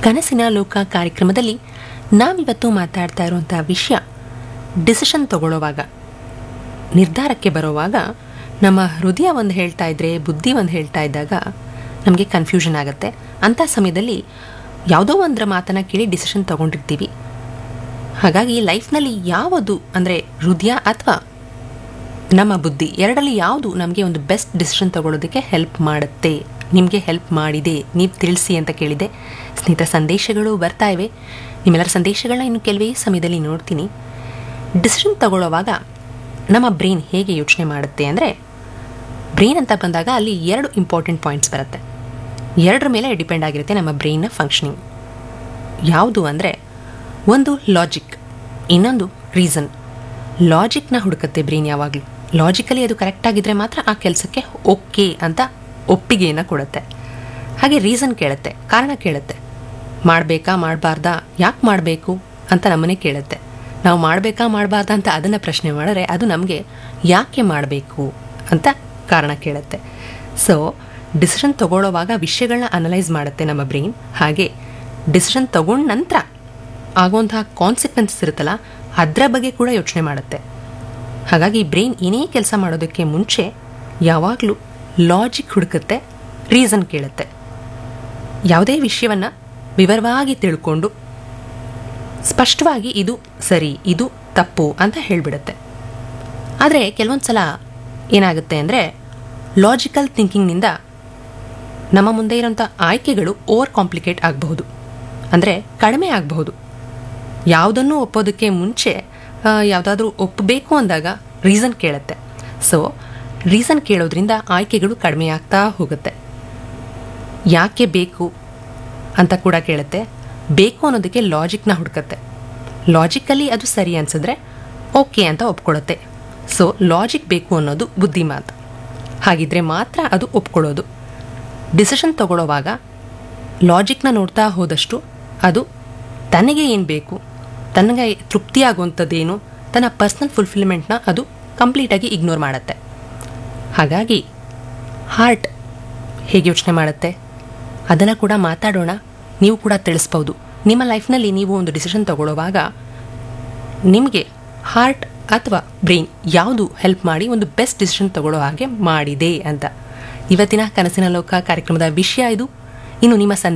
ಕನಸಿನ ಲೋಕ ಕಾರ್ಯಕ್ರಮದಲ್ಲಿ ನಾವಿವತ್ತು ಮಾತಾಡ್ತಾ ಇರುವಂಥ ವಿಷಯ ಡಿಸಿಷನ್ ತಗೊಳ್ಳೋವಾಗ ನಿರ್ಧಾರಕ್ಕೆ ಬರೋವಾಗ ನಮ್ಮ ಹೃದಯ ಒಂದು ಹೇಳ್ತಾ ಇದ್ರೆ ಬುದ್ಧಿ ಒಂದು ಹೇಳ್ತಾ ಇದ್ದಾಗ ನಮಗೆ ಕನ್ಫ್ಯೂಷನ್ ಆಗುತ್ತೆ ಅಂಥ ಸಮಯದಲ್ಲಿ ಯಾವುದೋ ಒಂದರ ಮಾತನ್ನು ಕೇಳಿ ಡಿಸಿಷನ್ ತಗೊಂಡಿರ್ತೀವಿ ಹಾಗಾಗಿ ಲೈಫ್ನಲ್ಲಿ ಯಾವುದು ಅಂದರೆ ಹೃದಯ ಅಥವಾ ನಮ್ಮ ಬುದ್ಧಿ ಎರಡರಲ್ಲಿ ಯಾವುದು ನಮಗೆ ಒಂದು ಬೆಸ್ಟ್ ಡಿಸಿಷನ್ ತಗೊಳ್ಳೋದಕ್ಕೆ ಹೆಲ್ಪ್ ಮಾಡುತ್ತೆ ನಿಮಗೆ ಹೆಲ್ಪ್ ಮಾಡಿದೆ ನೀವು ತಿಳಿಸಿ ಅಂತ ಕೇಳಿದೆ ಸ್ನೇಹಿತರ ಸಂದೇಶಗಳು ಬರ್ತಾ ಇವೆ ನಿಮ್ಮೆಲ್ಲರ ಸಂದೇಶಗಳನ್ನ ಇನ್ನು ಕೆಲವೇ ಸಮಯದಲ್ಲಿ ನೋಡ್ತೀನಿ ಡಿಸಿಷನ್ ತಗೊಳ್ಳೋವಾಗ ನಮ್ಮ ಬ್ರೈನ್ ಹೇಗೆ ಯೋಚನೆ ಮಾಡುತ್ತೆ ಅಂದರೆ ಬ್ರೈನ್ ಅಂತ ಬಂದಾಗ ಅಲ್ಲಿ ಎರಡು ಇಂಪಾರ್ಟೆಂಟ್ ಪಾಯಿಂಟ್ಸ್ ಬರುತ್ತೆ ಎರಡರ ಮೇಲೆ ಡಿಪೆಂಡ್ ಆಗಿರುತ್ತೆ ನಮ್ಮ ಬ್ರೈನ್ನ ಫಂಕ್ಷನಿಂಗ್ ಯಾವುದು ಅಂದರೆ ಒಂದು ಲಾಜಿಕ್ ಇನ್ನೊಂದು ರೀಸನ್ ಲಾಜಿಕ್ನ ಹುಡುಕತ್ತೆ ಬ್ರೈನ್ ಯಾವಾಗಲೂ ಲಾಜಿಕಲಿ ಅದು ಕರೆಕ್ಟ್ ಆಗಿದ್ರೆ ಮಾತ್ರ ಆ ಕೆಲಸಕ್ಕೆ ಓಕೆ ಅಂತ ಒಪ್ಪಿಗೆಯನ್ನು ಕೊಡುತ್ತೆ ಹಾಗೆ ರೀಸನ್ ಕೇಳುತ್ತೆ ಕಾರಣ ಕೇಳುತ್ತೆ ಮಾಡಬೇಕಾ ಮಾಡಬಾರ್ದಾ ಯಾಕೆ ಮಾಡಬೇಕು ಅಂತ ನಮ್ಮನೆ ಕೇಳುತ್ತೆ ನಾವು ಮಾಡಬೇಕಾ ಮಾಡಬಾರ್ದಾ ಅಂತ ಅದನ್ನು ಪ್ರಶ್ನೆ ಮಾಡಿದ್ರೆ ಅದು ನಮಗೆ ಯಾಕೆ ಮಾಡಬೇಕು ಅಂತ ಕಾರಣ ಕೇಳುತ್ತೆ ಸೊ ಡಿಸಿಷನ್ ತಗೊಳ್ಳೋವಾಗ ವಿಷಯಗಳನ್ನ ಅನಲೈಸ್ ಮಾಡುತ್ತೆ ನಮ್ಮ ಬ್ರೈನ್ ಹಾಗೆ ಡಿಸಿಷನ್ ತಗೊಂಡ ನಂತರ ಆಗುವಂತಹ ಕಾನ್ಸಿಕ್ವೆನ್ಸಸ್ ಇರುತ್ತಲ್ಲ ಅದರ ಬಗ್ಗೆ ಕೂಡ ಯೋಚನೆ ಮಾಡುತ್ತೆ ಹಾಗಾಗಿ ಬ್ರೈನ್ ಏನೇ ಕೆಲಸ ಮಾಡೋದಕ್ಕೆ ಮುಂಚೆ ಯಾವಾಗಲೂ ಲಾಜಿಕ್ ಹುಡುಕುತ್ತೆ ರೀಸನ್ ಕೇಳುತ್ತೆ ಯಾವುದೇ ವಿಷಯವನ್ನು ವಿವರವಾಗಿ ತಿಳ್ಕೊಂಡು ಸ್ಪಷ್ಟವಾಗಿ ಇದು ಸರಿ ಇದು ತಪ್ಪು ಅಂತ ಹೇಳಿಬಿಡುತ್ತೆ ಆದರೆ ಕೆಲವೊಂದು ಸಲ ಏನಾಗುತ್ತೆ ಅಂದರೆ ಲಾಜಿಕಲ್ ಥಿಂಕಿಂಗ್ನಿಂದ ನಮ್ಮ ಮುಂದೆ ಇರೋಂಥ ಆಯ್ಕೆಗಳು ಓವರ್ ಕಾಂಪ್ಲಿಕೇಟ್ ಆಗಬಹುದು ಅಂದರೆ ಕಡಿಮೆ ಆಗಬಹುದು ಯಾವುದನ್ನು ಒಪ್ಪೋದಕ್ಕೆ ಮುಂಚೆ ಯಾವುದಾದ್ರೂ ಒಪ್ಪಬೇಕು ಅಂದಾಗ ರೀಸನ್ ಕೇಳುತ್ತೆ ಸೊ ರೀಸನ್ ಕೇಳೋದ್ರಿಂದ ಆಯ್ಕೆಗಳು ಕಡಿಮೆ ಆಗ್ತಾ ಹೋಗುತ್ತೆ ಯಾಕೆ ಬೇಕು ಅಂತ ಕೂಡ ಕೇಳುತ್ತೆ ಬೇಕು ಅನ್ನೋದಕ್ಕೆ ಲಾಜಿಕ್ನ ಹುಡುಕತ್ತೆ ಲಾಜಿಕಲ್ಲಿ ಅದು ಸರಿ ಅನ್ಸಿದ್ರೆ ಓಕೆ ಅಂತ ಒಪ್ಕೊಳ್ಳುತ್ತೆ ಸೊ ಲಾಜಿಕ್ ಬೇಕು ಅನ್ನೋದು ಬುದ್ಧಿ ಮಾತು ಹಾಗಿದ್ರೆ ಮಾತ್ರ ಅದು ಒಪ್ಕೊಳ್ಳೋದು ಡಿಸಿಷನ್ ತಗೊಳ್ಳೋವಾಗ ಲಾಜಿಕ್ನ ನೋಡ್ತಾ ಹೋದಷ್ಟು ಅದು ತನಗೆ ಏನು ಬೇಕು ತನಗೆ ತೃಪ್ತಿಯಾಗುವಂಥದ್ದೇನು ತನ್ನ ಪರ್ಸ್ನಲ್ ಫುಲ್ಫಿಲ್ಮೆಂಟ್ನ ಅದು ಕಂಪ್ಲೀಟಾಗಿ ಇಗ್ನೋರ್ ಮಾಡುತ್ತೆ ಹಾಗಾಗಿ ಹಾರ್ಟ್ ಹೇಗೆ ಯೋಚನೆ ಮಾಡುತ್ತೆ ಅದನ್ನು ಕೂಡ ಮಾತಾಡೋಣ ನೀವು ಕೂಡ ತಿಳಿಸ್ಬೋದು ನಿಮ್ಮ ಲೈಫ್ನಲ್ಲಿ ನೀವು ಒಂದು ಡಿಸಿಷನ್ ತಗೊಳ್ಳುವಾಗ ನಿಮಗೆ ಹಾರ್ಟ್ ಅಥವಾ ಬ್ರೈನ್ ಯಾವುದು ಹೆಲ್ಪ್ ಮಾಡಿ ಒಂದು ಬೆಸ್ಟ್ ಡಿಸಿಷನ್ ತಗೊಳ್ಳೋ ಹಾಗೆ ಮಾಡಿದೆ ಅಂತ ಇವತ್ತಿನ ಕನಸಿನ ಲೋಕ ಕಾರ್ಯಕ್ರಮದ ವಿಷಯ ಇದು ಇನ್ನು ನಿಮ್ಮ ಸಂದೇಶ